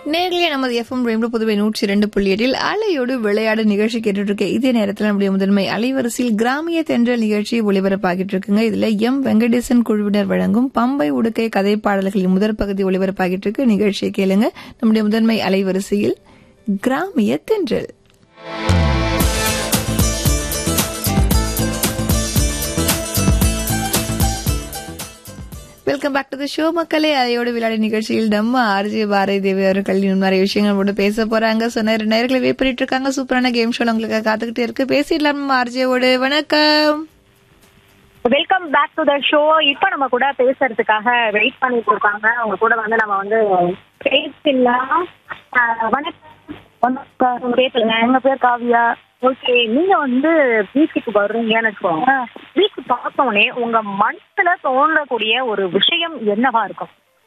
நேர்களே நமது FM rainbow Puduvai நூற்றி இரண்டு புள்ளி எட்டில் அலையோடு விளையாடு நிகழ்ச்சி கேட்டுட்டு இருக்க இதே நேரத்தில் நம்முடைய முதன்மை அலைவரிசையில் கிராமிய தென்றல் நிகழ்ச்சி ஒளிபரப்பாகிட்டு இருக்குங்க இதுல எம் வெங்கடேசன் குழுவினர் வழங்கும் பம்பை உடுக்கை கதை பாடல்களின் முதற் பகுதி ஒளிபரப்பாகிட்டு இருக்கு நிகழ்ச்சியை கேளுங்க நம்முடைய முதன்மை அலைவரிசையில் கிராமிய தென்றல் welcome back to the show மக்களே அதையோடு விளையாடி நிகழ்ச்சியில் நம்ம ஆர்ஜி பாரதி தேவி அவர்கள் இன்னும் நிறைய விஷயங்கள் போட்டு பேச போறாங்க ஸோ நிறைய நேர்களை வெயிட் பண்ணிட்டு இருக்காங்க சூப்பரான கேம் ஷோ உங்களுக்கு காத்துக்கிட்டே இருக்கு பேசிடலாம் நம்ம ஆர்ஜியோடு வணக்கம் welcome back to the show இப்போ நம்ம கூட பேசுறதுக்காக வெயிட் பண்ணிட்டு இருக்காங்க அவங்க கூட வந்து நம்ம வந்து பேசிடலாம் ஆஹ் வணக்கம் வணக்கம் உங்க பேர் சொல்லுங்க உங்க பேர் காவியா ஓகே நீங்க வந்து பீச்சுக்கு வர்றீங்கன்னு வச்சுக்கோங்க பீச் பார்த்த உடனே உங்க மனசுல தோன்றக்கூடிய ஒரு விஷயம் என்னவா இருக்கும்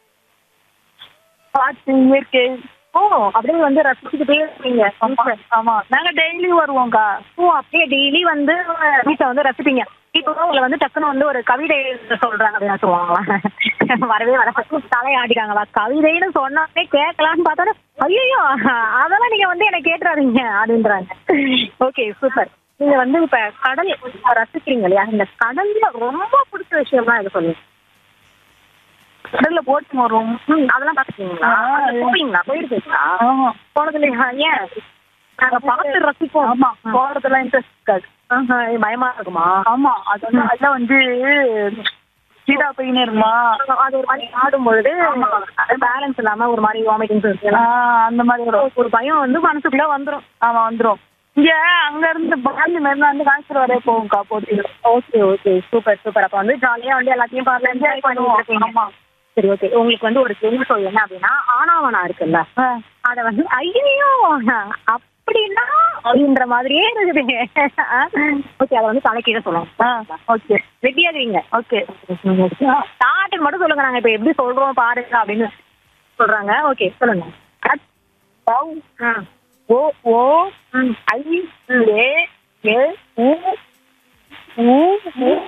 காற்று இயற்கை ஓ அப்படியே வந்து ரசிச்சுக்கிட்டே இருக்கீங்க ஆமா நாங்க டெய்லி வருவோம்க்கா ஓ அப்படியே டெய்லி வந்து வீட்டை வந்து ரசிப்பீங்க இப்போ உங்களை வந்து டக்குன்னு வந்து ஒரு கவிதை எழுத சொல்றாங்க அப்படின்னு சொல்லுவாங்களா வரவே வர தலையாடிக்காங்களா கவிதைன்னு சொன்னாலே கேட்கலான்னு பார்த்தா ஐயோ அதெல்லாம் நீங்க வந்து என்ன கேட்டுறாதீங்க அப்படின்றாங்க ஓகே சூப்பர் நீங்க வந்து இப்ப கடல் ரசிக்கிறீங்க இல்லையா இந்த கடல்ல ரொம்ப பிடிச்ச விஷயம்லாம் இது சொல்லுங்க கடல்ல போட்டு வரும் அதெல்லாம் பாத்துக்கீங்களா போவீங்களா போயிருக்கீங்களா போனது இல்லையா ஏன் நாங்க பார்த்து ரசிப்போம் ஆமா போறதெல்லாம் இன்ட்ரெஸ்ட் இருக்காது பயமா இருக்குமா ஆமா அது வந்து அதெல்லாம் வந்து சீடா போயின்னு இருக்குமா அது ஒரு மாதிரி ஆடும் பொழுது பேலன்ஸ் இல்லாம ஒரு மாதிரி வாமிட்டிங் அந்த மாதிரி ஒரு ஒரு பயம் வந்து மனசுக்குள்ள வந்துரும் ஆமா வந்துரும் இங்க அங்க இருந்து பாண்டி மாதிரி வந்து காய்ச்சல் வரைய போகும்க்கா போட்டி ஓகே ஓகே சூப்பர் சூப்பர் அப்ப வந்து ஜாலியா வந்து எல்லாத்தையும் பார்த்து என்ஜாய் பண்ணி ஆமா சரி ஓகே உங்களுக்கு வந்து ஒரு கேள்வி சொல் என்ன அப்படின்னா ஆனாவனா இருக்குல்ல அத வந்து ஐயோ அப்படின்னா அப்படின்ற மாதிரியே இருக்குது ஓகே அதை வந்து தலைக்கீழ சொல்லுவோம் ஓகே ரெடியா இருக்கீங்க ஓகே ஸ்டார்டிங் மட்டும் சொல்லுங்க நாங்க இப்ப எப்படி சொல்றோம் பாருங்க அப்படின்னு சொல்றாங்க ஓகே சொல்லுங்க ஓ ஓ ஐ ஏ ஏ ஊ ஊ ஊ